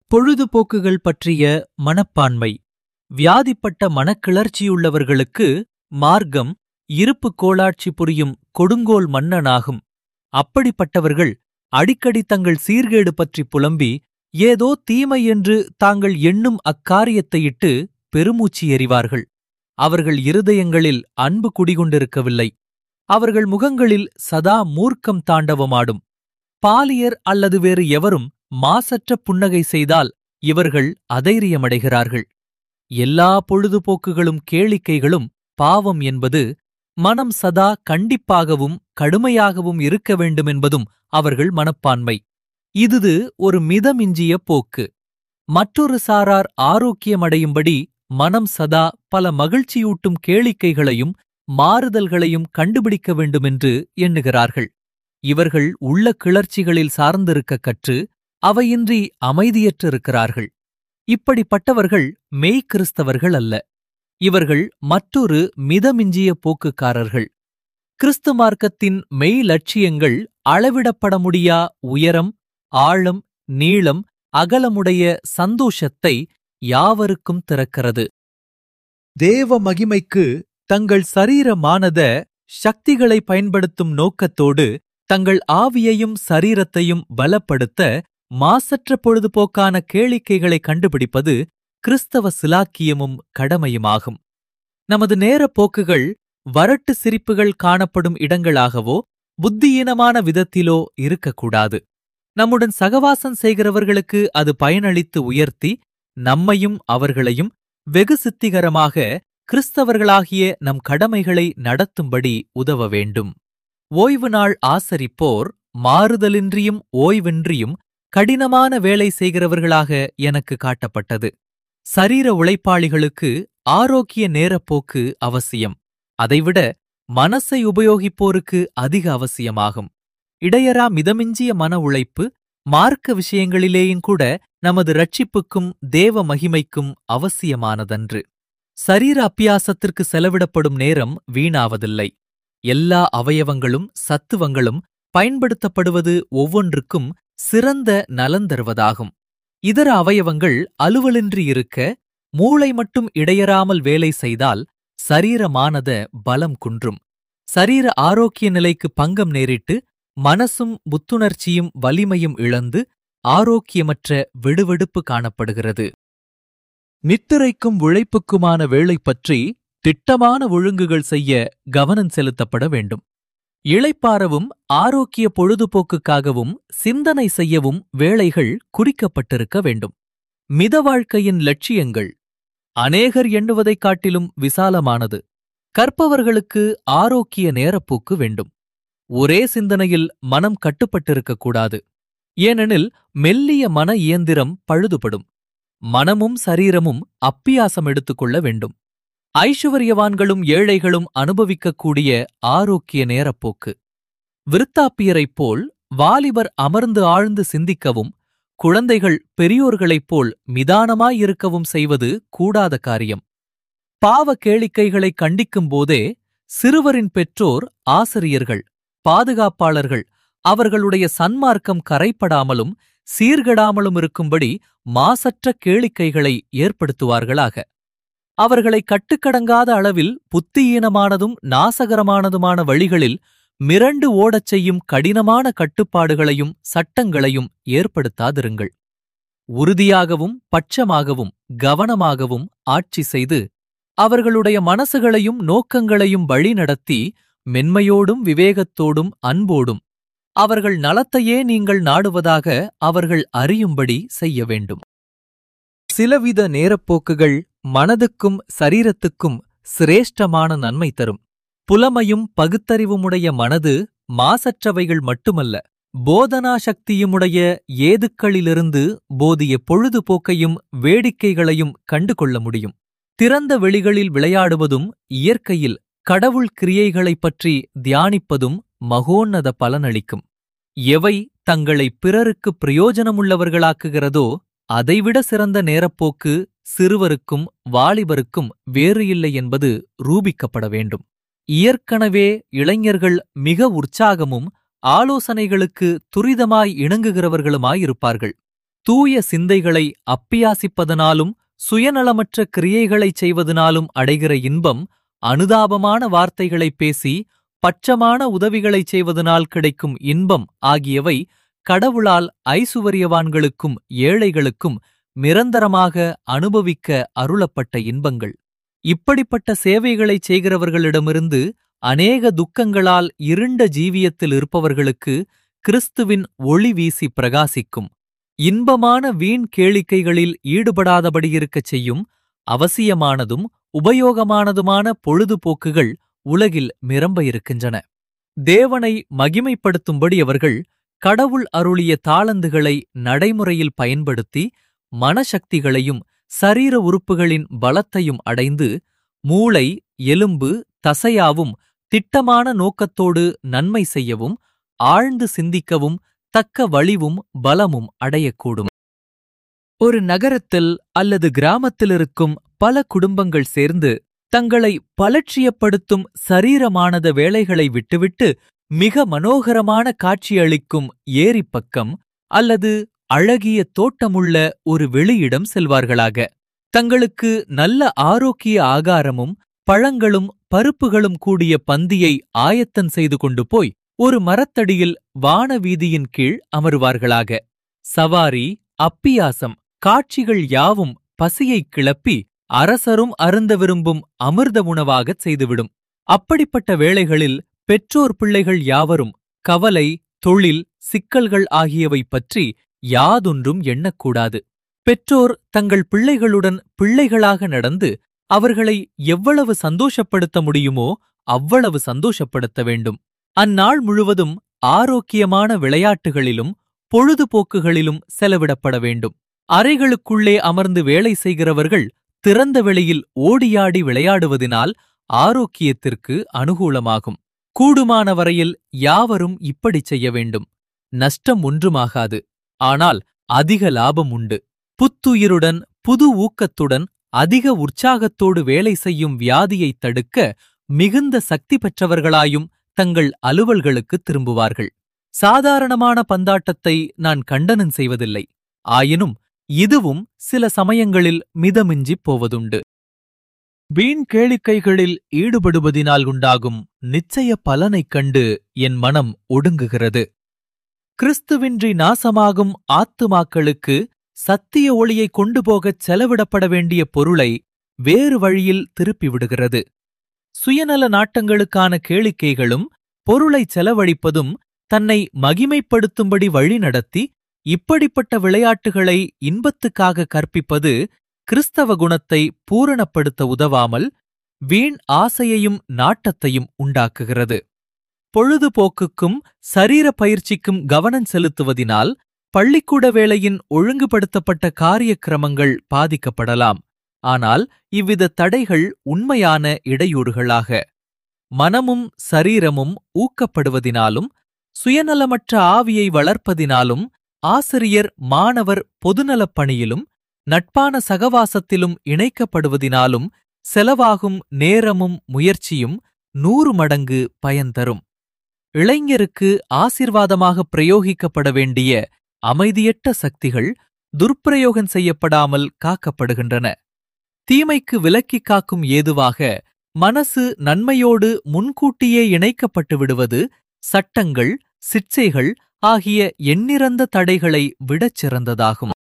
பொழுதுபோக்குகள் பற்றிய மனப்பான்மை வியாதிப்பட்ட மனக்கிளர்ச்சியுள்ளவர்களுக்கு மார்க்கம் இருப்பு கோளாட்சி புரியும் கொடுங்கோல் மன்னனாகும் அப்படிப்பட்டவர்கள் அடிக்கடி தங்கள் சீர்கேடு பற்றி புலம்பி ஏதோ தீமை என்று தாங்கள் எண்ணும் அக்காரியத்தையிட்டு பெருமூச்சு எறிவார்கள் அவர்கள் இருதயங்களில் அன்பு குடிகொண்டிருக்கவில்லை அவர்கள் முகங்களில் சதா மூர்க்கம் தாண்டவமாடும் பாலியர் அல்லது வேறு எவரும் மாசற்ற புன்னகை செய்தால் இவர்கள் அதைரியமடைகிறார்கள் எல்லா பொழுதுபோக்குகளும் கேளிக்கைகளும் பாவம் என்பது மனம் சதா கண்டிப்பாகவும் கடுமையாகவும் இருக்க வேண்டுமென்பதும் அவர்கள் மனப்பான்மை இதுது ஒரு மிதமிஞ்சிய போக்கு மற்றொரு சாரார் ஆரோக்கியமடையும்படி மனம் சதா பல மகிழ்ச்சியூட்டும் கேளிக்கைகளையும் மாறுதல்களையும் கண்டுபிடிக்க வேண்டுமென்று எண்ணுகிறார்கள் இவர்கள் உள்ள கிளர்ச்சிகளில் சார்ந்திருக்க கற்று அவையின்றி அமைதியற்றிருக்கிறார்கள் இப்படிப்பட்டவர்கள் மெய்க்கிறிஸ்தவர்கள் அல்ல இவர்கள் மற்றொரு மிதமிஞ்சிய போக்குக்காரர்கள் கிறிஸ்து மார்க்கத்தின் மெய் லட்சியங்கள் அளவிடப்பட முடியா உயரம் ஆழம் நீளம் அகலமுடைய சந்தோஷத்தை யாவருக்கும் திறக்கிறது தேவ மகிமைக்கு தங்கள் சரீரமானத சக்திகளை பயன்படுத்தும் நோக்கத்தோடு தங்கள் ஆவியையும் சரீரத்தையும் பலப்படுத்த மாசற்ற பொழுதுபோக்கான கேளிக்கைகளை கண்டுபிடிப்பது கிறிஸ்தவ சிலாக்கியமும் கடமையுமாகும் நமது நேரப் போக்குகள் வரட்டு சிரிப்புகள் காணப்படும் இடங்களாகவோ புத்தியீனமான விதத்திலோ இருக்கக்கூடாது நம்முடன் சகவாசம் செய்கிறவர்களுக்கு அது பயனளித்து உயர்த்தி நம்மையும் அவர்களையும் வெகு சித்திகரமாக கிறிஸ்தவர்களாகிய நம் கடமைகளை நடத்தும்படி உதவ வேண்டும் ஓய்வு நாள் ஆசரிப்போர் மாறுதலின்றியும் ஓய்வின்றியும் கடினமான வேலை செய்கிறவர்களாக எனக்கு காட்டப்பட்டது சரீர உழைப்பாளிகளுக்கு ஆரோக்கிய நேரப்போக்கு அவசியம் அதைவிட மனசை உபயோகிப்போருக்கு அதிக அவசியமாகும் இடையரா மிதமிஞ்சிய மன உழைப்பு மார்க்க விஷயங்களிலேயும் கூட நமது ரட்சிப்புக்கும் தேவ மகிமைக்கும் அவசியமானதன்று சரீர அப்பியாசத்திற்கு செலவிடப்படும் நேரம் வீணாவதில்லை எல்லா அவயவங்களும் சத்துவங்களும் பயன்படுத்தப்படுவது ஒவ்வொன்றுக்கும் சிறந்த நலன் தருவதாகும் இதர அவயவங்கள் அலுவலின்றி இருக்க மூளை மட்டும் இடையறாமல் வேலை செய்தால் சரீரமானத பலம் குன்றும் சரீர ஆரோக்கிய நிலைக்கு பங்கம் நேரிட்டு மனசும் புத்துணர்ச்சியும் வலிமையும் இழந்து ஆரோக்கியமற்ற விடுவெடுப்பு காணப்படுகிறது நித்திரைக்கும் உழைப்புக்குமான வேலை பற்றி திட்டமான ஒழுங்குகள் செய்ய கவனம் செலுத்தப்பட வேண்டும் இளைப்பாறவும் ஆரோக்கிய பொழுதுபோக்குக்காகவும் சிந்தனை செய்யவும் வேளைகள் குறிக்கப்பட்டிருக்க வேண்டும் மித வாழ்க்கையின் லட்சியங்கள் அநேகர் எண்ணுவதைக் காட்டிலும் விசாலமானது கற்பவர்களுக்கு ஆரோக்கிய நேரப்போக்கு வேண்டும் ஒரே சிந்தனையில் மனம் கட்டுப்பட்டிருக்கக்கூடாது ஏனெனில் மெல்லிய மன இயந்திரம் பழுதுபடும் மனமும் சரீரமும் அப்பியாசம் எடுத்துக்கொள்ள வேண்டும் ஐசுவரியவான்களும் ஏழைகளும் அனுபவிக்கக்கூடிய ஆரோக்கிய நேரப்போக்கு விருத்தாப்பியரைப் போல் வாலிபர் அமர்ந்து ஆழ்ந்து சிந்திக்கவும் குழந்தைகள் பெரியோர்களைப் போல் மிதானமாயிருக்கவும் செய்வது கூடாத காரியம் பாவ கேளிக்கைகளை கண்டிக்கும் போதே சிறுவரின் பெற்றோர் ஆசிரியர்கள் பாதுகாப்பாளர்கள் அவர்களுடைய சன்மார்க்கம் கரைப்படாமலும் சீர்கெடாமலும் இருக்கும்படி மாசற்ற கேளிக்கைகளை ஏற்படுத்துவார்களாக அவர்களை கட்டுக்கடங்காத அளவில் புத்தியீனமானதும் நாசகரமானதுமான வழிகளில் மிரண்டு ஓடச் செய்யும் கடினமான கட்டுப்பாடுகளையும் சட்டங்களையும் ஏற்படுத்தாதிருங்கள் உறுதியாகவும் பட்சமாகவும் கவனமாகவும் ஆட்சி செய்து அவர்களுடைய மனசுகளையும் நோக்கங்களையும் வழிநடத்தி மென்மையோடும் விவேகத்தோடும் அன்போடும் அவர்கள் நலத்தையே நீங்கள் நாடுவதாக அவர்கள் அறியும்படி செய்ய வேண்டும் சிலவித நேரப்போக்குகள் மனதுக்கும் சரீரத்துக்கும் சிரேஷ்டமான நன்மை தரும் புலமையும் பகுத்தறிவுமுடைய மனது மாசற்றவைகள் மட்டுமல்ல போதனா சக்தியுமுடைய ஏதுக்களிலிருந்து போதிய பொழுதுபோக்கையும் வேடிக்கைகளையும் கண்டுகொள்ள முடியும் திறந்த வெளிகளில் விளையாடுவதும் இயற்கையில் கடவுள் கிரியைகளைப் பற்றி தியானிப்பதும் மகோன்னத பலனளிக்கும் எவை தங்களை பிறருக்கு பிரயோஜனமுள்ளவர்களாக்குகிறதோ அதைவிட சிறந்த நேரப்போக்கு சிறுவருக்கும் வாலிபருக்கும் வேறு இல்லை என்பது ரூபிக்கப்பட வேண்டும் இயற்கனவே இளைஞர்கள் மிக உற்சாகமும் ஆலோசனைகளுக்கு துரிதமாய் இணங்குகிறவர்களுமாயிருப்பார்கள் தூய சிந்தைகளை அப்பியாசிப்பதனாலும் சுயநலமற்ற கிரியைகளைச் செய்வதனாலும் அடைகிற இன்பம் அனுதாபமான வார்த்தைகளைப் பேசி பட்சமான உதவிகளைச் செய்வதனால் கிடைக்கும் இன்பம் ஆகியவை கடவுளால் ஐசுவரியவான்களுக்கும் ஏழைகளுக்கும் நிரந்தரமாக அனுபவிக்க அருளப்பட்ட இன்பங்கள் இப்படிப்பட்ட சேவைகளைச் செய்கிறவர்களிடமிருந்து அநேக துக்கங்களால் இருண்ட ஜீவியத்தில் இருப்பவர்களுக்கு கிறிஸ்துவின் ஒளி வீசி பிரகாசிக்கும் இன்பமான வீண் கேளிக்கைகளில் ஈடுபடாதபடியிருக்கச் செய்யும் அவசியமானதும் உபயோகமானதுமான பொழுதுபோக்குகள் உலகில் நிரம்ப இருக்கின்றன தேவனை மகிமைப்படுத்தும்படி அவர்கள் கடவுள் அருளிய தாளந்துகளை நடைமுறையில் பயன்படுத்தி மனசக்திகளையும் சரீர உறுப்புகளின் பலத்தையும் அடைந்து மூளை எலும்பு தசையாவும் திட்டமான நோக்கத்தோடு நன்மை செய்யவும் ஆழ்ந்து சிந்திக்கவும் தக்க வலிவும் பலமும் அடையக்கூடும் ஒரு நகரத்தில் அல்லது கிராமத்தில் இருக்கும் பல குடும்பங்கள் சேர்ந்து தங்களை பலட்சியப்படுத்தும் சரீரமானத வேலைகளை விட்டுவிட்டு மிக மனோகரமான காட்சியளிக்கும் ஏரிப்பக்கம் அல்லது அழகிய தோட்டமுள்ள ஒரு வெளியிடம் செல்வார்களாக தங்களுக்கு நல்ல ஆரோக்கிய ஆகாரமும் பழங்களும் பருப்புகளும் கூடிய பந்தியை ஆயத்தம் செய்து கொண்டு போய் ஒரு மரத்தடியில் வானவீதியின் கீழ் அமருவார்களாக சவாரி அப்பியாசம் காட்சிகள் யாவும் பசியைக் கிளப்பி அரசரும் அருந்த விரும்பும் அமிர்த உணவாகச் செய்துவிடும் அப்படிப்பட்ட வேளைகளில் பெற்றோர் பிள்ளைகள் யாவரும் கவலை தொழில் சிக்கல்கள் ஆகியவை பற்றி யாதொன்றும் எண்ணக்கூடாது பெற்றோர் தங்கள் பிள்ளைகளுடன் பிள்ளைகளாக நடந்து அவர்களை எவ்வளவு சந்தோஷப்படுத்த முடியுமோ அவ்வளவு சந்தோஷப்படுத்த வேண்டும் அந்நாள் முழுவதும் ஆரோக்கியமான விளையாட்டுகளிலும் பொழுதுபோக்குகளிலும் செலவிடப்பட வேண்டும் அறைகளுக்குள்ளே அமர்ந்து வேலை செய்கிறவர்கள் திறந்த வெளியில் ஓடியாடி விளையாடுவதினால் ஆரோக்கியத்திற்கு அனுகூலமாகும் கூடுமான வரையில் யாவரும் இப்படிச் செய்ய வேண்டும் நஷ்டம் ஒன்றுமாகாது ஆனால் அதிக லாபம் உண்டு புத்துயிருடன் புது ஊக்கத்துடன் அதிக உற்சாகத்தோடு வேலை செய்யும் வியாதியைத் தடுக்க மிகுந்த சக்தி பெற்றவர்களாயும் தங்கள் அலுவல்களுக்கு திரும்புவார்கள் சாதாரணமான பந்தாட்டத்தை நான் கண்டனம் செய்வதில்லை ஆயினும் இதுவும் சில சமயங்களில் மிதமிஞ்சிப் போவதுண்டு வீண் கேளிக்கைகளில் ஈடுபடுவதினால் உண்டாகும் நிச்சய பலனைக் கண்டு என் மனம் ஒடுங்குகிறது கிறிஸ்துவின்றி நாசமாகும் ஆத்துமாக்களுக்கு சத்திய ஒளியை கொண்டு போகச் செலவிடப்பட வேண்டிய பொருளை வேறு வழியில் திருப்பிவிடுகிறது சுயநல நாட்டங்களுக்கான கேளிக்கைகளும் பொருளைச் செலவழிப்பதும் தன்னை மகிமைப்படுத்தும்படி வழிநடத்தி இப்படிப்பட்ட விளையாட்டுகளை இன்பத்துக்காக கற்பிப்பது கிறிஸ்தவ குணத்தை பூரணப்படுத்த உதவாமல் வீண் ஆசையையும் நாட்டத்தையும் உண்டாக்குகிறது பொழுதுபோக்குக்கும் சரீர பயிற்சிக்கும் கவனம் செலுத்துவதினால் பள்ளிக்கூட வேளையின் ஒழுங்குபடுத்தப்பட்ட காரியக்கிரமங்கள் பாதிக்கப்படலாம் ஆனால் இவ்வித தடைகள் உண்மையான இடையூறுகளாக மனமும் சரீரமும் ஊக்கப்படுவதினாலும் சுயநலமற்ற ஆவியை வளர்ப்பதினாலும் ஆசிரியர் மாணவர் பொதுநலப் பணியிலும் நட்பான சகவாசத்திலும் இணைக்கப்படுவதினாலும் செலவாகும் நேரமும் முயற்சியும் நூறு மடங்கு பயன் தரும் இளைஞருக்கு ஆசிர்வாதமாக பிரயோகிக்கப்பட வேண்டிய அமைதியற்ற சக்திகள் துர்ப்பிரயோகம் செய்யப்படாமல் காக்கப்படுகின்றன தீமைக்கு விலக்கிக் காக்கும் ஏதுவாக மனசு நன்மையோடு முன்கூட்டியே இணைக்கப்பட்டு விடுவது சட்டங்கள் சிற்சைகள் ஆகிய எண்ணிறந்த தடைகளை விடச் சிறந்ததாகும்